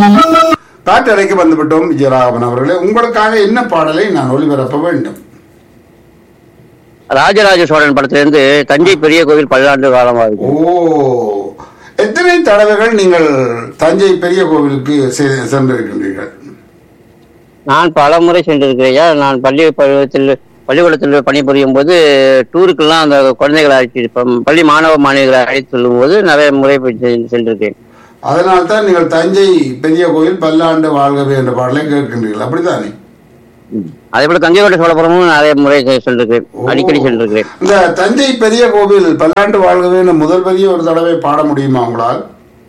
காற்றறைக்கு வந்துவிட்டோம் விஜயராகவன் அவர்களே உங்களுக்காக என்ன பாடலை நான் ஒளிபரப்ப வேண்டும் ராஜராஜ சோழன் படத்திலிருந்து தஞ்சை பெரிய கோவில் பல்லாண்டு காலமாகுது ஓ எத்தனை தடவைகள் நீங்கள் தஞ்சை பெரிய கோவிலுக்கு செ- சென்றிருக்கின்றீர்கள் நான் பல முறை சென்றிருக்கிறேன் நான் பள்ளி பருவத்தில் பள்ளிக்கூடத்தில் பணிபுரியும் போது டூருக்கெல்லாம் அந்த குழந்தைகளை அழைச்சி ப- பள்ளி மாணவ மாணவிகளை அழைத்து செல்லும் போது நிறைய முறை போய் செ- சென்றிருக்கேன் அதனால் தான் நீங்கள் தஞ்சை பெரிய கோயில் பல்லாண்டு வாழ்கவே என்ற பாடலை கேட்கின்றீர்கள் அப்படித்தானே அதே போல தஞ்சை கோட்டை சோழபுரமும் நிறைய முறை செ- சென்றிருக்கிறேன் அடிக்கடி சென்றிருக்கிறேன் இந்த தஞ்சை பெரிய கோவில் பல்லாண்டு வாழ்கவே என்ற முதல் பெரிய ஒரு தடவை பாட முடியுமா உங்களால்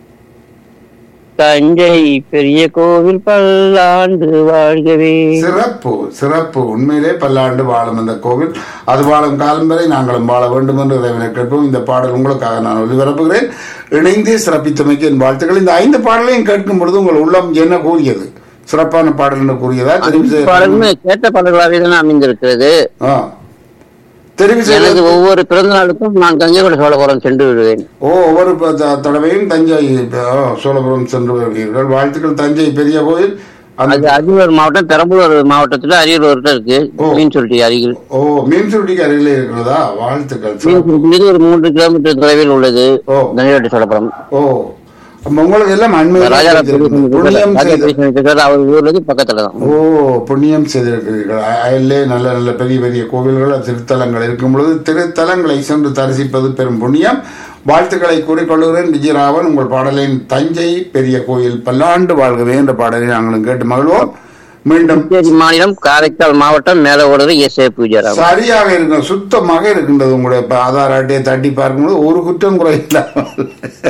தஞ்சை பெரிய கோவில் பல்லாண்டு வாழ்கவே சிறப்பு சிறப்பு உண்மையிலே பல்லாண்டு வாழும் அந்த கோவில் அது வாழும் காலம் வரை நாங்களும் வாழ வேண்டும் என்று இறைவனை கேட்போம் இந்த பாடல் உங்களுக்காக நான் ஒளிபரப்புகிறேன் இணைந்து சிறப்பித்தமைக்கு என் வாழ்த்துக்கள் இந்த ஐந்து பாடலையும் கேட்கும் பொழுது உங்கள் உள்ளம் என்ன கூறியது சிறப்பான பாடல் என்று கூறியதா தெரிவு செய்ய பாடலுமே கேட்ட பாடல்களாகவே தான் அமைந்திருக்கிறது ஆ. தெரிவு எனது செய்ய ஒவ்வொரு பிறந்த நாளுக்கும் நான் தஞ்சை கோட்டை சோழபுரம் சென்று விடுவேன் ஓ ஒவ்வொரு ப- த- தடவையும் தஞ்சை ஓ, சோழபுரம் சென்று வருகிறீர்கள் வாழ்த்துக்கள் தஞ்சை பெரிய கோயில் அந்த அது அரியலூர் மாவட்டம் பெரம்பலூர் மாவட்டத்துல அரியலூர்ல இருக்கு ஓ. மீன் சுருட்டி அருகில் ஓ மீன் சுருட்டிக்கு அருகிலே இருக்கிறதா வாழ்த்துக்கள் மீன் சிறப்பு. சுருட்டி ஒரு மூன்று கிலோமீட்டர் தொலைவில் உள்ளது ஓ. தஞ்சை சோழபுரம் ஓ அப்ப உங்களுக்கு எல்லாம் அண்மையில் ராஜா தெரிஞ்சிருக்கும். புண்ணியம் செய்த அவர் ஊர்ல இருந்து பக்கத்துல தான் ஓ புண்ணியம் செய்திருக்கிறீர்கள் அ- அயல்லே நல்ல நல்ல பெரிய பெரிய கோவில்கள் திருத்தலங்கள் இருக்கும் பொழுது திருத்தலங்களை சென்று தரிசிப்பது பெரும் புண்ணியம் வாழ்த்துக்களை கூறிக்கொள்கிறேன் விஜயராவன் உங்கள் பாடலின் தஞ்சை பெரிய கோயில் பல்லாண்டு வாழ்கவே என்ற பாடலை நாங்களும் கேட்டு மகிழ்வோம் மீண்டும் புதுச்சேரி மாநிலம் காரைக்கால் மாவட்டம் மேல ஓடுறது எஸ் ஏ பூஜாராம் சரியாக இருக்க சுத்தமாக இருக்கின்றது உங்களுடைய ப- ஆதார் அட்டையை தட்டி பார்க்கும்போது ஒரு குற்றம் குறை இல்லாமல்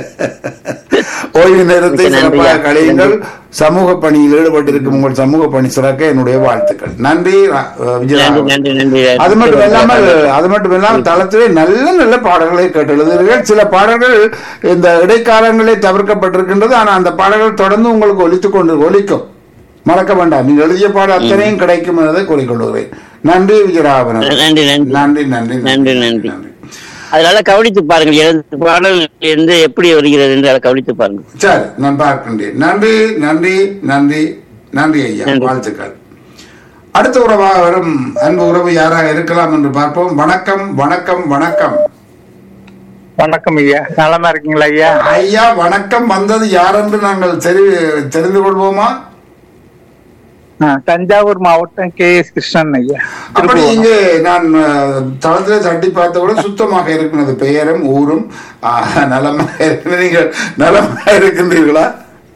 ஓய்வு நேரத்தை மிக்க நன்றி. சிறப்பாக கழியுங்கள் சமூக பணியில் ஈடுபட்டிருக்கும் உங்கள் சமூக பணி சிறக்க என்னுடைய வாழ்த்துக்கள் நன்றி அஹ், நன்றி விஜயராகவன் நன்றி நன்றி அது மட்டும் இல்லாமல் அது மட்டும் இல்லாமல் தளத்திலே நல்ல நல்ல பாடல்களை கேட்டு எழுதுகிறீர்கள் சில பாடல்கள் இந்த இடைக்காலங்களே தவிர்க்கப்பட்டிருக்கின்றது ஆனால் அந்த பாடல்கள் தொடர்ந்து உங்களுக்கு ஒலித்துக் கொண்டு ஒலிக்கும் மறக்க வேண்டாம் நீங்கள் எழுதிய பாடல் அத்தனையும் கிடைக்கும் என்பதை கூறிக்கொள்கிறேன் நன்றி விஜயராகவன் அவர்களே. நன்றி நன்றி நன்றி நன்றி நன்றி நன்றி அதனால கவனித்து பாருங்கள் எனது பாடல் எந்த எப்படி வருகிறது என்று அதை கவனித்து பாருங்கள் சரி நான் பார்க்கின்றேன் நன்றி நன்றி நன்றி நன்றி ஐயா நன்றி. வாழ்த்துக்கள் அடுத்த உறவாக வரும் அன்பு உறவு யாராக இருக்கலாம் என்று பார்ப்போம் வணக்கம் வணக்கம் வணக்கம் வணக்கம் ஐயா நலமா இருக்கீங்களா ஐயா ஐயா வணக்கம் வந்தது யார் என்று நாங்கள் தெரி தெரிந்து கொள்வோமா ஆ, தஞ்சாவூர் மாவட்டம் கே எஸ் கிருஷ்ணன் ஐயா அப்படி திருப்புவனம். இங்கே நான் அஹ், தளத்திலே தட்டி பார்த்த கூட சுத்தமாக இருக்கிறது பெயரும் ஊரும் ஆஹ், நலமாக இருக்கிறது நீங்கள் நலமாக இருக்கின்றீர்களா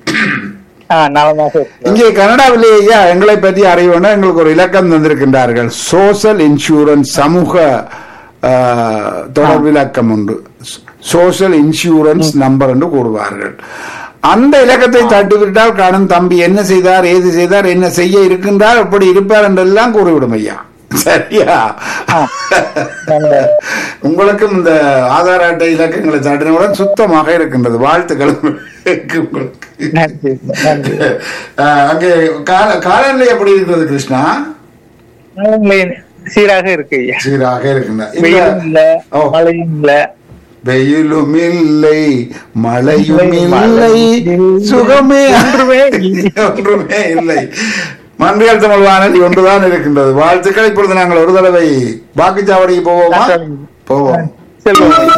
ஆ, நலமாக இருக்கு. இங்கே கனடாவிலே ஐயா எங்களை பற்றி அறிவோம்னா எங்களுக்கு ஒரு இலக்கம் தந்திருக்கின்றார்கள் சோஷியல் இன்சூரன்ஸ் சமூக ஆஹ், தொடர்பு இலக்கம் உண்டு சோஷியல் இன்சூரன்ஸ் நம்பர் என்று கூறுவார்கள் அந்த இலக்கத்தை தட்டிவிட்டால் காணும் தம்பி என்ன செய்தார் ஏது செய்தார் என்ன செய்ய இருக்கின்றார் எப்படி இருப்பார் என்றெல்லாம் கூறிவிடும் ஐயா சரியா நல்ல- உங்களுக்கும் இந்த ஆதார் அட்டை இலக்கங்களை தட்டினவுடன் சுத்தமாக இருக்கின்றது வாழ்த்துக்கள் உங்களுக்கு நன்றி நன்றி அஹ் அங்கே கால காலநிலை எப்படி இருக்கிறது கிருஷ்ணா நலங்களை சீராக இருக்கு ஐயா சீராக இருக்கின்ற வெயிலும் இல்ல ஓ. மழையும் இல்ல வெயிலும் இல்லை மழையும் இல்லை, இல்லை மழையும் சுகமே ஒன்றுமே இல்லை. ஒன்றுமே இல்லை மன்றியல் தமிழ் வானொலி ஒன்றுதான் இருக்கின்றது வாழ்த்துக்கள் இப்பொழுது நாங்கள் ஒரு தடவை வாக்குச்சாவடிக்கு போவோமா போவோம் செல்வம் ஐயா.